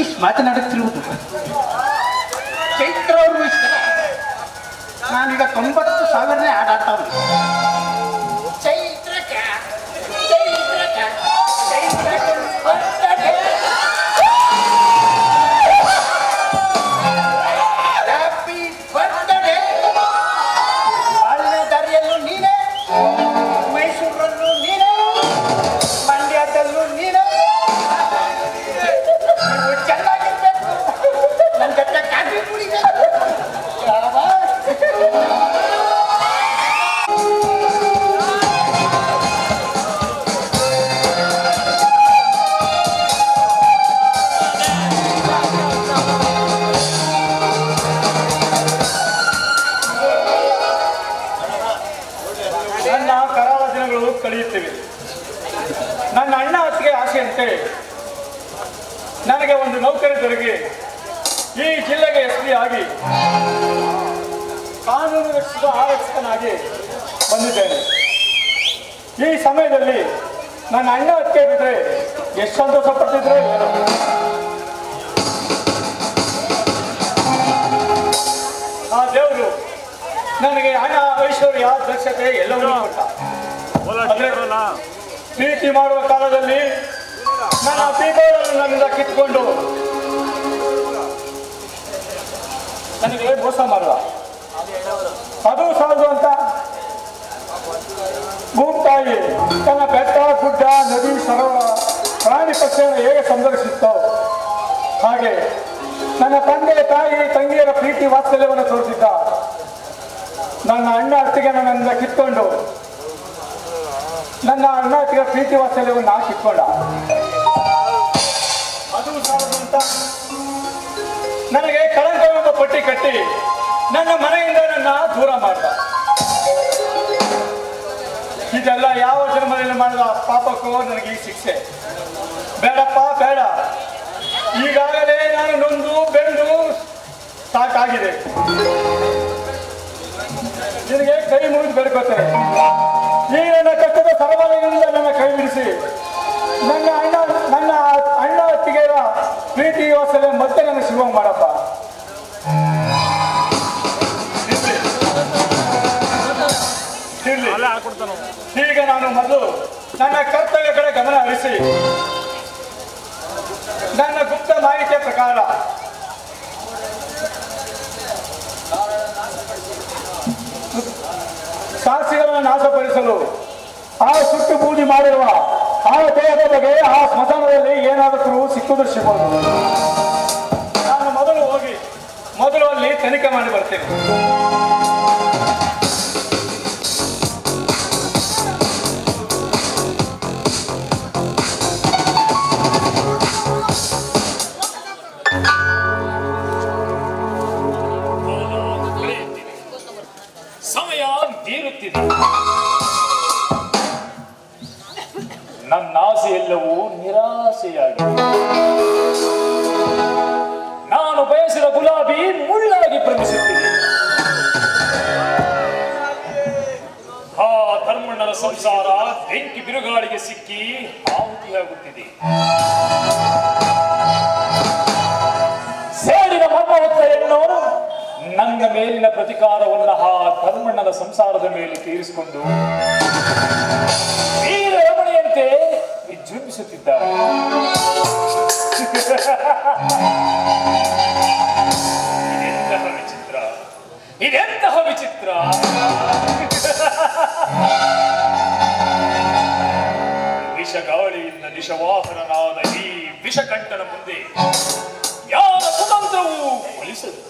ಸತೀಶ್ ಮಾತನಾಡುತ್ತಿರುವುದು ಚೈತ್ರ ಅವರು ಇಷ್ಟರ ನಾನೀಗ ತೊಂಬತ್ತು ಸಾವಿರನೇ ಆಡಾಡ್ತಾವ್ರು ಚೈತ್ರಕ ಚೈತ್ರಕ ಚೈತ್ರಕ ಬರ್ತದೆ. Happy birthday. ಬಾಳಿನ ದಾರಿಯಲ್ಲೂ ನೀನೇ ಮೈಸೂರಲ್ಲೂ ನೀನೇ ಮಂಡ್ಯದಲ್ಲೂ ನೀನೇ ನೀವು ಚೆನ್ನಾಗಿರ್ಬೇಕು ನನ್ನ ಜೊತೆ ಕಾಫಿ ಕುಡಿಬೇಕು ಯಾವ ನನ್ನ ಕರಾಳ ದಿನಗಳು ಕಳೆಯುತ್ತಿವೆ ನನ್ನ ಅಣ್ಣ ಅತ್ತಿಗೆ ಆಸೆಯಂತೆ ನನಗೆ ಒಂದು ನೌಕರಿ ದೊರಕಿ ಈ ಜಿಲ್ಲೆಗೆ ಎಸ್ ಪಿ ಆಗಿ ಕಾನೂನು ರಕ್ಷಿತ ಆರಕ್ಷಕನಾಗಿ ಬಂದಿದ್ದೇನೆ ಈ ಸಮಯದಲ್ಲಿ ನನ್ನ ಅಣ್ಣ ಅತ್ತಿಗೆ ಬಿದ್ದರೆ ಎಷ್ಟು ಸಂತೋಷ ಪಡ್ತಿದ್ರು ಏನೋ ಆ ದೇವರು ನನಗೆ ಹಣ ಐಶ್ವರ್ಯ ದಕ್ಷತೆ ಎಲ್ಲವನ್ನೂ ಕೊಟ್ಟ ಆದ್ರೆ ಪ್ರೀತಿ ಮಾಡುವ ಕಾಲದಲ್ಲಿ ನನ್ನ ಪ್ರೀತಿಗಳನ್ನು ನನ್ನಿಂದ ಕಿತ್ಕೊಂಡು ನನಗೆ ಮೋಸ ಮಾಡುವ ಅದು ಸಾಲದು ಅಂತ ಭೂತಾಯಿ ತನ್ನ ಬೆಟ್ಟ ಗುಡ್ಡ ನದಿ ಸರೋವರ ಪ್ರಾಣಿ ಪಕ್ಷಿಯನ್ನು ಹೇಗೆ ಸಂರಕ್ಷಿಸ್ತೋ ಹಾಗೆ ನನ್ನ ತಂದೆ ತಾಯಿ ತಂಗಿಯರ ಪ್ರೀತಿ ವಾತ್ಸಲ್ಯವನ್ನು ತೋರಿಸಿದ್ದ ನನ್ನ ಅಣ್ಣ ಅತ್ತಿಗೆ ನನ್ನಿಂದ ಕಿತ್ಕೊಂಡು ನನ್ನ ಅಣ್ಣ ಅತ್ತಿಗೆ ಪ್ರೀತಿ ವಾತ್ಸಲ್ಯವನ್ನು ನಾ ಕಿತ್ಕೊಂಡ ಅದು ಸಾಲದು ಅಂತ ನನಗೆ ಕಳಂಕವೆಂಬ ಪಟ್ಟಿ ಕಟ್ಟಿ ನನ್ನ ಮನೆಯಿಂದ ನನ್ನ ದೂರ ಮಾಡಿದ ಇದೆಲ್ಲ ಯಾವ ಜನ್ಮದಲ್ಲಿ ಮಾಡಿದ ಪಾಪಕ್ಕೂ ನನಗೆ ಈ ಶಿಕ್ಷೆ ಬೇಡಪ್ಪ ಬೇಡ ಈಗಾಗಲೇ ನಾನು ನೊಂದು ಬೆಂದು ಸಾಕಾಗಿದೆ ನಿನಗೆ ಕೈ ಮುಗಿದು ಬೇಡ್ಕೋತೇನೆ ಈ ನನ್ನ ಕಷ್ಟದ ಸರಬರಾಜಿನಿಂದ ನನ್ನ ಕೈ ಬಿಡಿಸಿ ನನ್ನ ಅಣ್ಣ ನನ್ನ ಅಣ್ಣ ಅತ್ತಿಗೆಯರ ಪ್ರೀತಿ ವಾತ್ಸಲ್ಯ ಮತ್ತೆ ನನ್ನ ಶಿವ ಮಾಡಪ್ಪ ಇರ್ಲಿ. ಇರ್ಲಿ. ಈಗ ನಾನು ಮೊದಲು ನನ್ನ ಕರ್ತವ್ಯ ಕಡೆ ಗಮನ ಹರಿಸಿ ನನ್ನ ಗುಪ್ತ ಮಾಹಿತಿಯ ಪ್ರಕಾರ ಸಾಕ್ಷಿಗಳನ್ನು ನಾಶಪಡಿಸಲು ಆ ಸುಟ್ಟು ಬೂದಿ ಮಾಡಿರುವ ಆ ದೇಹದ ಬಗ್ಗೆ ಆ ಸ್ಮಶಾನದಲ್ಲಿ ಏನಾದರೂ ಸಿಕ್ಕುದು ಸಿಗೋದು ನಾನು ಮೊದಲು ಹೋಗಿ ಮೊದಲು ಅಲ್ಲಿ ತನಿಖೆ ಮಾಡಿ ಬರ್ತೇನೆ ಕಳೆಯುತ್ತಿದೆ. ಸಮಯ ಮೀರುತ್ತಿದೆ ನನ್ನ ಆಸೆಯೆಲ್ಲವೂ ನಿರಾಸೆಯಾಗಿದೆ ನಾನು ಬಯಸಿದ ಗುಲಾಬಿ ಮುಳ್ಳಾಗಿ ಭ್ರಮಿಸುತ್ತಿದೆ ಆ ಧರ್ಮಣ್ಣನ ಸಂಸಾರ ಬೆಂಕಿ ಬಿರುಗಾಳಿಗೆ ಸಿಕ್ಕಿ ಆಹುತಿಯಾಗುತ್ತಿದೆ ಸೇಡಿನ ಮರ್ಮವತ್ತೆಯನ್ನು ನನ್ನ ಮೇಲಿನ ಪ್ರತಿಕಾರವನ್ನ ಆ ಧರ್ಮಣ್ಣನ ಸಂಸಾರದ ಮೇಲೆ ತೀರಿಸಿಕೊಂಡು ವೀರ ರಮಣಿಯಂತೆ ವಿಜೃಂಭಿಸುತ್ತಿದ್ದಾರೆ ಇದೆಂತಹ ವಿಚಿತ್ರ ಇದೆಂತಹ ವಿಚಿತ್ರ ವಿಷಗಾಳಿಯಿಂದ ನಿಶವಾಹನನಾದ ಈ ವಿಷಕಂಠನ ಮುಂದೆ ಯಾರ ಕುತಂತ್ರವೂ ಫಲಿಸದು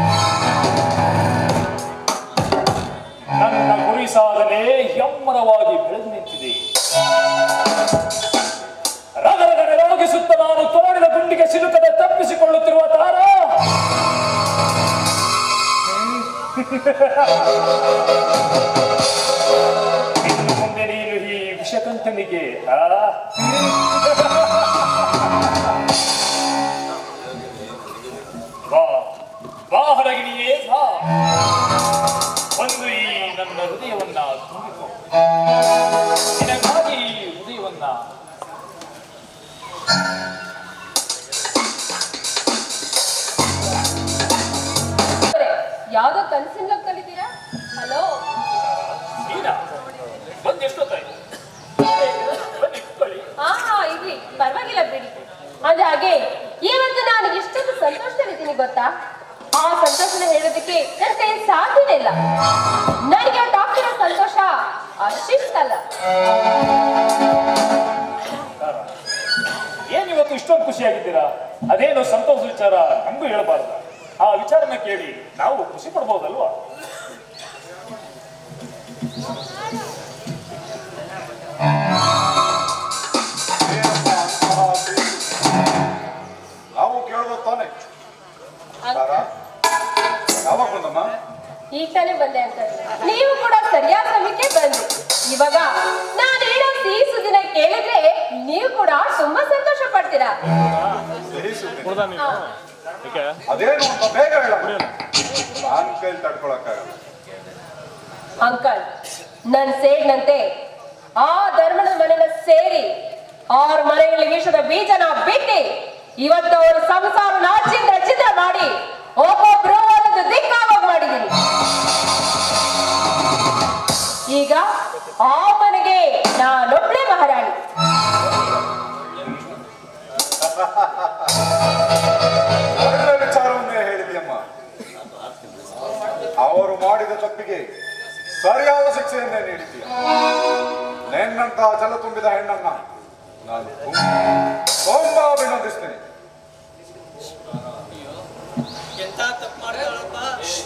ನನ್ನ ಗುರಿ ಸಾಧನೆ ಎಮ್ಮರವಾಗಿ ಬೆಳೆದು ನಿಂತಿದೆ ರಗರಗ ನೆರವಾಗಿಸುತ್ತ ನಾನು ತೋಡಿದ ಗುಂಡಿಗೆ ಸಿಲುಕದೆ ತಪ್ಪಿಸಿಕೊಳ್ಳುತ್ತಿರುವ ತಾರ ಇನ್ನು ಮುಂದೆ ನೀನು ಈ ವಿಷಕಂಠನಿಗೆ ಆ ಬಾ ಬಾ ಹೊರಗಿಣಿಯೇ ಬಾ ಒಂದು ಈ ನನ್ನ ಹೃದಯವನ್ನ ತುಂಬಿಕೊ ನಿನಗಾಗಿ ಈ ಹೃದಯವನ್ನ ಯಾವ್ದೋ ಕನ್ಸಿನ ಕಲಿತೀರಾ ಹಲೋ ನೀನಾ ಬಂದು ಎಷ್ಟೊತ್ತಾಯ್ತು ಬನ್ನಿ ಕೂತ್ಕೊಳ್ಳಿ. ಹಾ ಹಾ ಇರ್ಲಿ ಪರವಾಗಿಲ್ಲ ಬಿಡಿ ಅದ ಹಾಗೆ ಇವತ್ತು ನಾನು ಎಷ್ಟೊಂದು ಸಂತೋಷದಲ್ಲಿದ್ದೀನಿ ಗೊತ್ತಾ ಆ ಸಂತೋಷನ ಹೇಳೋದಕ್ಕೆ ನನ್ನ ಕೈ ಸಾಧ್ಯನೇ ಇಲ್ಲ ನನಗೆ ಡಾಕ್ಟರ್ ಸಂತೋಷ ಅಷ್ಟಿಷ್ಟಲ್ಲ ಏನ್ ಇವತ್ತು ಇಷ್ಟೊಂದು ಖುಷಿಯಾಗಿದ್ದೀರಾ ಅದೇನು ಸಂತೋಷ ವಿಚಾರ ನಮಗೂ ಹೇಳಬಾರ್ದು ಆ ವಿಚಾರನ ಕೇಳಿ ನಾವು ಖುಷಿ ಪಡ್ಬೋದಲ್ವಾ ಏನಪ್ಪ ಅಂತಹ ಪ್ರೀತಿ? ನಾವು ಕೇಳೋದು ತಾನೆ ತಾರ ಯಾವಾಗ ಬಂದಮ್ಮ ಈಗ ತಾನೇ ಬಂದೆ ಅಂತ ನೀವು ಕೂಡ ಸರಿಯಾದ ಸಮಯಕ್ಕೆ ಬಂದ್ರಿ ಇವಾಗ ನಾನು ಹೇಳೋ ಸಿಹಿ ಸುದ್ದಿನ ಕೇಳಿದ್ರೆ ನೀವು ಕೂಡ ತುಂಬಾ ಸಂತೋಷ ಪಡ್ತೀರಾ ಸಿಹಿ ಸುದ್ದಿ. ಹಾ. ಅದೇನು ಅಂತ ಬೇಗ ಹೇಳ ನಾನ್ ಕೈಲಿ ತಡ್ಕೊಳಕ್ಕಾಗಲ್ಲ ಅಂಕಲ್ ನನ್ ಸೇಡ್ನಂತೆ ಆ ಧರ್ಮದ ಮನೆನ ಸೇರಿ ಅವ್ರ ಮನೆಯಲ್ಲಿ ವಿಷದ ಬೀಜನ ಬಿತ್ತಿ ಇವತ್ತು ಅವ್ರ ಸಂಸಾರನ ಚಿಂದ್ರ ಚಿತ್ರ ಮಾಡಿ ಒಬ್ಬೊಬ್ರು ಒಂದು ದಿಕ್ಕಾವಾಗ ಮಾಡಿದೀನಿ ಈಗ ಆ ಮನೆಗೆ ನಾನೊಬ್ಳೆ ಮಹಾರಾಣಿ ಒಳ್ಳೆ ವಿಚಾರವನ್ನೇ ಹೇಳಿದ್ಯಮ್ಮ ಅವರು ಮಾಡಿದ ತಪ್ಪಿಗೆ ಸರಿಯಾದ ಶಿಕ್ಷೆಯನ್ನೇ ನೀಡಿದ್ದೀಯ ನಿನ್ನಂತಹ ಜಲ ತುಂಬಿದ ಹೆಣ್ಣನ್ನ ನಾನು ತುಂಬಾ ಅಭಿನಂದಿಸ್ತೇನೆ ಎಂತ ತಪ್ಪು ಮಾಡ್ತಾಳಪ್ಪ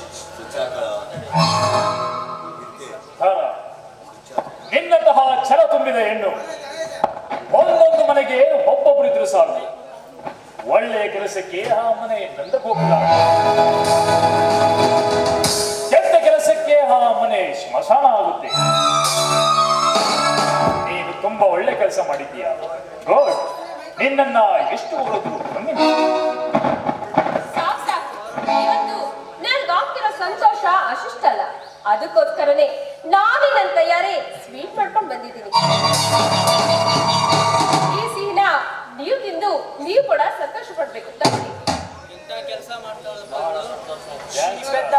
ತಾರ ನಿನ್ನಂತಹ ಛಲ ತುಂಬಿದ ಹೆಣ್ಣು ಒಂದೊಂದು ಮನೆಗೆ ಒಬ್ಬೊಬ್ಬರಿದ್ರು ಸಾಕು ಒಳ್ಳೆಯ ಕೆಲಸಕ್ಕೆ ಆ ಮನೆ ನಂದಗೋಪುರ ಕೆಟ್ಟ ಕೆಲಸಕ್ಕೆ ಆ ಮನೆ ಸ್ಮಶಾನ ಆಗುತ್ತೆ ನೀನು ತುಂಬಾ ಒಳ್ಳೆ ಕೆಲಸ ಮಾಡಿದ್ದೀಯ ಗುಡ್ ನಿನ್ನನ್ನ ಎಷ್ಟು ಹೊರದ್ರು ಕಮ್ಮಿ ಸಾಕ್ ಸಾಕು ಇವತ್ತು ನನ್ಗಾಗ್ತಿರೋ ಸಂತೋಷ ಅಷ್ಟಿಷ್ಟಲ್ಲ ಅದಕ್ಕೋಸ್ಕರನೇ ನಾನೇ ನನ್ನ ಕೈಯಾರೆ ಸ್ವೀಟ್ ಮಾಡ್ಕೊಂಡು ಬಂದಿದ್ದೀನಿ ಈ ಸಿಹಿನ ನೀವು ತಿಂದು ನೀವು ಕೂಡ ಸಂತೋಷ ಪಡ್ಬೇಕು ತಗೊಳ್ಳಿ. ಎಂತ ಕೆಲಸ ಮಾಡ್ತಾಳಪ್ಪ ಅವಳು Thanks.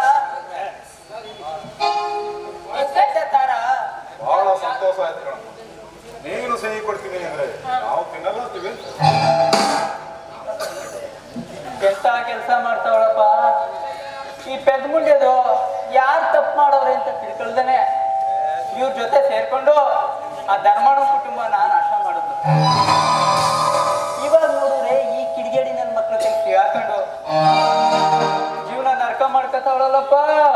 ತಾರ ಬಹಳ ಸಂತೋಷ ಆಯ್ತು ಕಣಮ್ಮ ನೀನು ಸಿಹಿ ಕೊಡ್ತೀನಿ ಅಂದ್ರೆ ನಾವು ತಿನ್ನಲ್ಲ ಅಂತೀವಿ ಎಂತ ಕೆಲಸ ಮಾಡ್ತಾವಳಪ್ಪ ಈ ಪೆದ್ ಮುಂಡ್ಯದು ಯಾರು ತಪ್ಪು ಮಾಡೋರೆ ಅಂತ ತಿಳ್ಕೊಳ್ದೇನೆ ಇವ್ರ ಜೊತೆ ಸೇರ್ಕೊಂಡು ಆ ಧರ್ಮಾಣ ಕುಟುಂಬನ ನಾಶ ಮಾಡಿದ್ರು ಇವಾಗ ನೋಡಿದ್ರೆ ಈ ಕಿಡಿಗೇಡಿ ನನ್ನ ಮಕ್ಳ ಕೈ ಸಿಗಾಕೊಂಡು ಜೀವನ ನರ್ಕ ಮಾಡ್ಕೊತಾವಳಲ್ಲಪ್ಪ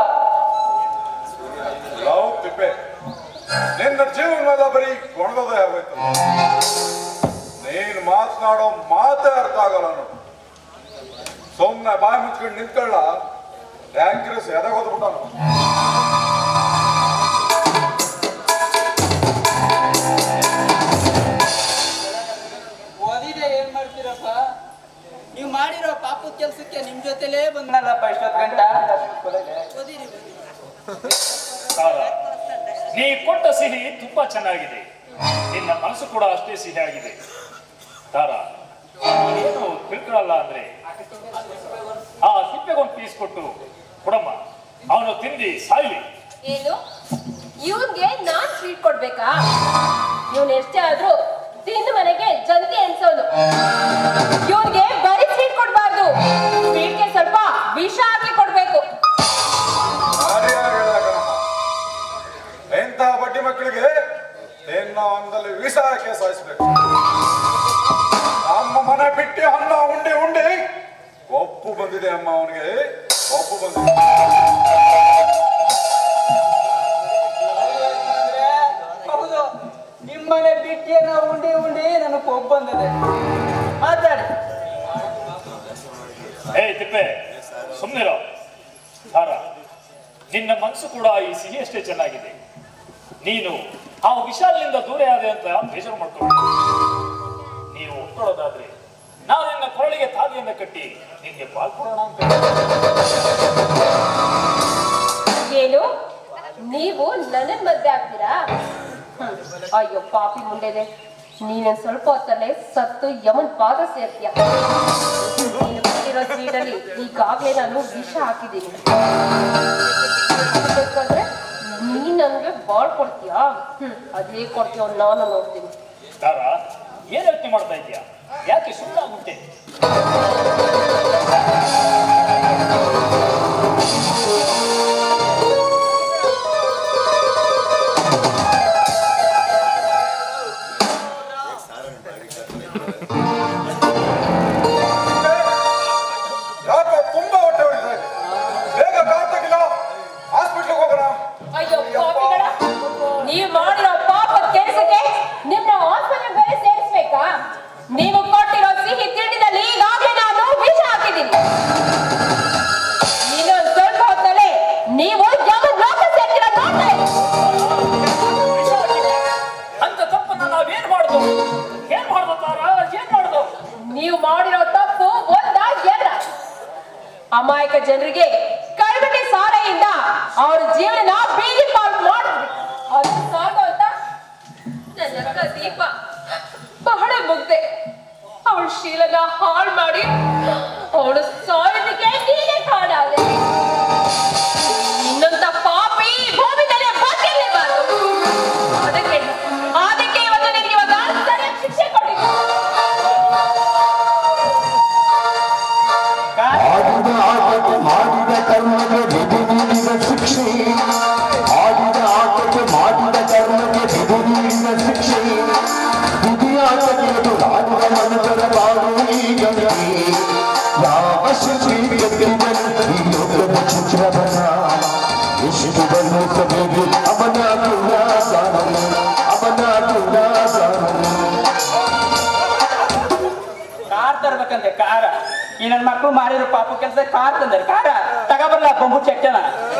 ಲವ್ ತಿಪ್ಪೆ ನಿನ್ನ ಜೀವನದ ಬರೀ ಗೊಣಗದೆ ಆಗೋಯ್ತು ನೀನ್ ಮಾತನಾಡೋ ಮಾತೇ ಅರ್ಥ ಆಗಲ್ಲ ನೋಡು ಸುಮ್ನೆ ಬಾಯಿ ಮುಚ್ಕೊಂಡು ನಿಂತ್ಕೊಳ್ಳ ಟ್ಯಾಂಕ್ರಸ್ ಎದಗೋದ್ಬಿಟ್ಟಾನು ಓದಿದೆ ಏನ್ ಮಾಡ್ತೀರಪ್ಪ ನೀವು ಮಾಡಿರೋ ಪಾಪದ ಕೆಲ್ಸಕ್ಕೆ ನಿಮ್ ಜೊತೆಲೇ ಬಂದ್ನಲ್ಲಪ್ಪ ಇಷ್ಟೊತ್ತು ಗಂಟ ಓದಿರಿ ಸಾರ ನೀ ಕೊಟ್ಟ ಸಿಹಿ ತುಂಬಾ ಚೆನ್ನಾಗಿದೆ ನಿನ್ನ ಮನಸ್ಸು ಕೂಡ ಅಷ್ಟೇ ಸಿಹಿ ಆಗಿದೆ ತಾರ ನೀನೇನು ತಿಳ್ಕೊಳ್ಳಲ್ಲ ಅಂದ್ರೆ ಆ ಸಿಪ್ಪೆಗೊಂದು ಪೀಸ್ ಕೊಟ್ಟು ಕೊಡಮ್ಮ ಅವನು ತಿಂದಿ ಸಾಯ್ಲಿ ಏನು ಇವನ್ಗೆ ನಾನ್ ಸ್ವೀಟ್ ಕೊಡ್ಬೇಕಾ ಇವನ್ ಎಷ್ಟೇ ಆದ್ರೂ ತಿಂದ ಮನೆಗೆ ಜಲ್ದಿ ಎನ್ಸೋನು ಇವನ್ಗೆ ಬರೀ ಸ್ವೀಟ್ ಕೊಡ್ಬಾರ್ದು ಸ್ವೀಟ್ಗೆ ಸ್ವಲ್ಪ ವಿಷ ಹಾಕಿ ಕೊಡ್ಬೇಕು ಯಾರ್ಯಾರು ಹೇಳಕಣಮ್ಮ ಎಂಥ ಬಡ್ಡಿ ಮಕ್ಕಳಿಗೆ ನಿನ್ನ ಒಂದಲ್ಲಿ ವಿಷ ಹಾಕಿ ಸಾಯಿಸ್ಬೇಕು ನಮ್ಮ ಮನೆ ಬಿಟ್ಟು ಅನ್ನ ಉಂಡೆ ಉಂಡೆ ಒಪ್ಪು ಬಂದಿದೆ ಅಮ್ಮ ಅವನಿಗೆ ಒಪ್ಪು ಬಂದಿದೆ ಹೌದು ನಿಮ್ಮನೆ ಬಿಟ್ಟಿಯನ್ನ ಉಂಡಿ ಉಂಡಿ ನನಗೆ ಕೊಬ್ಬು ಬಂದಿದೆ ಮಾತಾಡಿ ಏ ತಿಪ್ಪೆ ಸುಮ್ಮನಿರೋ ತಾರ ನಿನ್ನ ಮನಸ್ಸು ಕೂಡ ಈ ಸಿಹಿ ಅಷ್ಟೇ ಚೆನ್ನಾಗಿದೆ ನೀನು ಆ ವಿಶಾಲಿನಿಂದ ದೂರ ಆದೆ ಅಂತ ಬೇಜಾರು ಮಾಡ್ಕೊಂಡು ನೀವು ಒಪ್ಕೊಳ್ಳೋದಾದ್ರೆ ನಾವು ನಿನ್ನ ಕೊರಳಿಗೆ ತಾಲಿಯನ್ನ ಕಟ್ಟಿ ನಿನ್ಗೆ ಪಾಲ್ಕೊಡೋಣ ಅಂತ ಏನು ನೀವು ನನ್ನ ಮದ್ವೆ ಆಗ್ತೀರಾ ಹ್ಮ್. ಅಯ್ಯೋ ಪಾಪಿ ಮುಂಡೆದೆ ನೀನೇನ್ ಸ್ವಲ್ಪ ಹೊತ್ತಲ್ಲೇ ಸತ್ತು ಯಮನ್ ಪಾದ ಸೇರ್ತೀಯ ನೀನು ಕೊಟ್ಟಿರೋ ಮಾಡಿರೋ ಸೀಡಲ್ಲಿ ಈಗಾಗ್ಲೇ ನಾನು ವಿಷ ಹಾಕಿದ್ದೀನಿ ಬೇಕಾದ್ರೆ ನೀನ್ ನನ್ಗೆ ಬಾಳ್ ಕೊಡ್ತೀಯಾ ಹ್ಮ್ ಅದ್ ಹೇಗ್ ಕೊಡ್ತೀಯೋ ನಾನು ನೋಡ್ತೀನಿ ತಾರ ಏನ್ ಯೋಚನೆ ಮಾಡ್ತಾ ಇದೀಯಾ ಯಾಕೆ ಸುಮ್ಮನಾಗುತ್ತೆ ಯಾಕೋ ತುಂಬಾ ಹೊಟ್ಟೆ ಹೊಡಿತಾ ಇದೆ ಬೇಗ ಕಾರ್ ತೆಗಿಲ ಹಾಸ್ಪಿಟ್ಲಿಗೆ ಹೋಗೋಣ ಅಯ್ಯೋ ಪಾಪಿಗಳ ನೀವು ಮಾಡಿರೋ ಪಾಪ ಕೆಲಸಕ್ಕೆ ನಿಮ್ನ ಆಸ್ಪತ್ರೆ ಬೇರೆ ಸೇರಿಸ್ಬೇಕಾ ನೀವು ಕೊಟ್ಟಿರೋ ಸಿಹಿ ತಿಂಡಿನಲ್ಲಿ ಈಗಾಗಲೇ ನಾನು ವಿಷ ಹಾಕಿದ್ದೀನಿ ಇನ್ನೊಂದು ಸ್ವಲ್ಪ ಹೊತ್ತಲ್ಲೇ ನೀವು ಯಾವ ಲೋಕ ಸೇರ್ತೀರ ನೋಡ್ತಾ ಇರಿ. ವಿಷ ಹಾಕಿದ್ಯಾ? ಅಂತ ತಪ್ಪನ್ನ ನಾವೇನ್ ಮಾಡ್ದು ಏನ್ ಮಾಡ್ದು ತಾರ ಏನ್ ಮಾಡ್ದು ನೀವು ಮಾಡಿರೋ ತಪ್ಪು ಒಂದ ಎರಡ ಅಮಾಯಕ ಜನರಿಗೆ ಕಳ್ಬಿಟ್ಟಿ ಸಾರೆಯಿಂದ ಅವ್ರ ಜೀವನ ಬೀದಿ ಪಾಲ್ ಮಾಡಿದ್ರಿ ಅದು ಸಾಕು ಅಂತ ನನ್ನ ಅಕ್ಕ ದೀಪ ಬಹಳ ಮುಗ್ದೆ ಅವಳ ಶೀಲನ ಹಾಳು ಮಾಡಿ ಅವಳು ಸಾಯೋದಕ್ಕೆ ನೀನೇ ಕಾಡಾದೆ ಇನ್ನೊಂದ ಪಾಪಿ ಭೂಮಿನಲ್ಲಿ ಬದುಕಿರಲೇಬಾರದು ಅದಕ್ಕೆ ಅದಕ್ಕೆ ಇವತ್ತು ನಿನಗೆ ಇವಾಗ ಸರಿಯಾದ ಶಿಕ್ಷೆ ಕೊಟ್ಟಿದ್ದು ಆಡಿದ ಆಟಕ್ಕೆ ಮಾಡಿದ ಕರ್ಮಕ್ಕೆ ವಿಧಿ ನೀಡಿದ ಶಿಕ್ಷೆ ಆಡಿದ ಆಟಕ್ಕೆ ಮಾಡಿದ ಕರ್ಮಕ್ಕೆ ವಿಧಿ ನೀಡಿದ ಶಿಕ್ಷೆ ವಿಧಿಯಾಟಕ್ಕೆ ಎದುರಾಡಿದ ಮನುಷ್ಯರ ಬಾಳು ಈಗ ಯಾವ ಶಿಕ್ಷೆ ಗೆದ್ದಿದ್ದನು ಈ ಲೋಕದ ಚಿತ್ರವನ ಎಷ್ಟು ಬನ್ನಿಸಬೇಕು ಅವನ ಕುಲಾಸಾರನು ಅವನ ಕುಲಾಸಾರನು ಕಾರ್ ತರ್ಬೇಕಂತೆ ಕಾರ ಈ ನನ್ನ ಮಕ್ಕಳು ಮಾಡಿರೋ ಪಾಪ ಕೆಲಸ ಕಾರ್ ತಂದ್ರೆ ಕಾರ ತಗೋಬರ್ಲ ಬೊಂಬು ಚಟ್ಟನ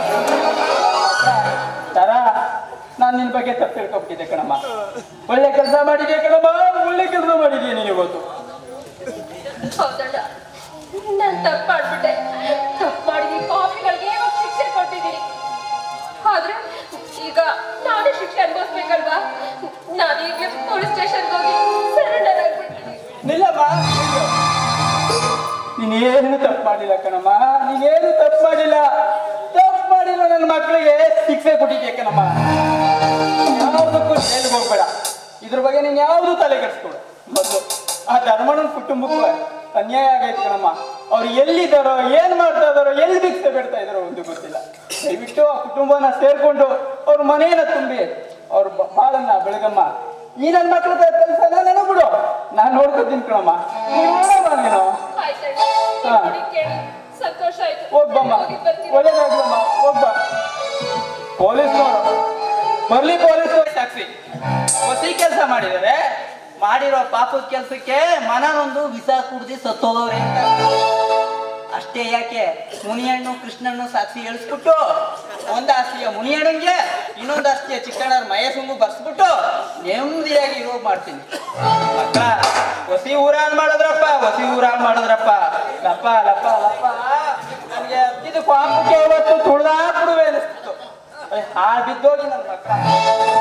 ತರ ನಾನು ನಿನ್ ಬಗ್ಗೆ ತಪ್ಪು ತಿಳ್ಕೊಬಿಟ್ಟಿದ್ದೆ ಕಣಮ್ಮ ಒಳ್ಳೆ ಕೆಲಸ ಮಾಡಿದ್ಯಾ ಕಣಮ್ಮ ಒಳ್ಳೆ ಕೆಲಸ ಮಾಡಿದ್ಯಾ ನೀನು ಇವತ್ತು ಹೌದಣ್ಣ ನಾನ್ ತಪ್ಪು ಮಾಡ್ಬಿಟ್ಟೆ ತಪ್ಪು ಮಾಡಿ ಈ ಪಾಪಿಗಳಿಗೆ ಇವಾಗ ಶಿಕ್ಷೆ ಕೊಟ್ಟಿದ್ದೀನಿ ಆದ್ರೆ ಈಗ ನಾನೇ ಶಿಕ್ಷೆ ಅನುಭವಿಸ್ಬೇಕಲ್ವಾ ನಾನು ಈಗಲೇ ಪೊಲೀಸ್ ಸ್ಟೇಷನ್ಗೆ ಹೋಗಿ ಸರೆಂಡರ್ ಆಗ್ಬಿಡ್ತೀನಿ ನಿಲ್ಲಮ್ಮ ನೀನೇನು ತಪ್ಪು ಮಾಡಿಲ್ಲ ಕಣಮ್ಮ ನೀನೇನು ತಪ್ಪು ಮಾಡಿಲ್ಲ ತಪ್ಪು ಮಾಡಿಲ್ಲ ನನ್ನ ಮಕ್ಕಳಿಗೆ ಶಿಕ್ಷೆ ಕೊಟ್ಟಿದ್ಯಾ ಕಣಮ್ಮ ಯಾವುದಕ್ಕೂ ಜೈಲಿಗೆ ಹೋಗ್ಬೇಡ ಇದ್ರ ಬಗ್ಗೆ ನೀನು ಯಾವುದು ತಲೆ ಕೆಡಿಸ್ಕೊಡು ಮೊದಲು ಆ ಧರ್ಮಣ್ಣನ ಕುಟುಂಬಕ್ಕೆ ಅನ್ಯಾಯ ಆಗೈತೆ ಕಣಮ್ಮ ಅವ್ರು ಎಲ್ಲಿದ್ದಾರೋ ಏನ್ ಮಾಡ್ತಾ ಇದಾರೋ ಎಲ್ಲಿ ಭಿಕ್ಷೆ ಬಿಡ್ತಾ ಇದಾರೋ ಒಂದು ಗೊತ್ತಿಲ್ಲ ದಯವಿಟ್ಟು ಆ ಕುಟುಂಬನ ಸೇರ್ಕೊಂಡು ಅವ್ರ ಮನೆಯನ್ನ ತುಂಬಿ ಅವ್ರ ಬ- ಬಾಳನ್ನ ಬೆಳಗಮ್ಮ ಈ ನನ್ನ ಮಕ್ಕಳ ಕೆಲಸನ ನನಗ್ ಬಿಡು ನಾನ್ ನೋಡ್ಕೊತೀನಿ ಕಣಮ್ಮ ನೀನ್ ನೋಡಮ್ಮ ನೀನು ಆಯ್ತಣ್ಣ ಹಾ. ನೋಡಿ ಕೇಳಿ ಸಂತೋಷ ಆಯ್ತು ಹೋಗ್ಬಮ್ಮ ಹೋಗಿ ಬರ್ತೀನಿ ಒಳ್ಳೇದಾಗ್ಲಮ್ಮ ಹೋಗ್ಬ ಪೊಲೀಸ್ನವರು ಬರ್ಲಿ ಪೊಲೀಸ್ ಸಾಕ್ಷಿ ಹೊಸಿ ಕೆಲಸ ಮಾಡಿದರೆ ಮಾಡಿರೋ ಪಾಪದ ಕೆಲಸಕ್ಕೆ ಮನನೊಂದು ವಿಸ ಕುಡ್ದಿ ಸತ್ತೋದವ್ರೆ ಅಷ್ಟೇ ಯಾಕೆ ಮುನಿಯಣ್ಣು ಕೃಷ್ಣಣ್ಣು ಸಾಕ್ಷಿ ಹೇಳಿಸ್ಬಿಟ್ಟು ಒಂದ್ ಆಸ್ತಿಯ ಮುನಿಯಣ್ಣಂಗೆ ಇನ್ನೊಂದು ಆಸ್ತಿಯ ಚಿಕ್ಕಣ್ಣರ ಮಹೇಶಂಗು ಬರ್ಸ್ಬಿಟ್ಟು ನೆಮ್ಮದಿಯಾಗಿ ಇರೋ ಮಾಡ್ತೀನಿ ಮಕ್ಕಳ ಹೊಸಿ ಊರಾಳ್ ಮಾಡಿದ್ರಪ್ಪ ಹೊಸಿ ಊರಾಳ್ ಮಾಡಿದ್ರಪ್ಪ ಲಪ್ಪ ಲಪ್ಪ ಲಪ್ಪ ನನಗೆ ಹತ್ತಿದ ಪಾಪಕ್ಕೆ ಇವತ್ತು ತುಳ್ದಾಕ್ಬಿಡುವೆ ಅನಿಸ್ತಿತ್ತು ಹಾಳು ಬಿದ್ದೋಗಿ ನನ್ನ ಮಕ್ಕಳ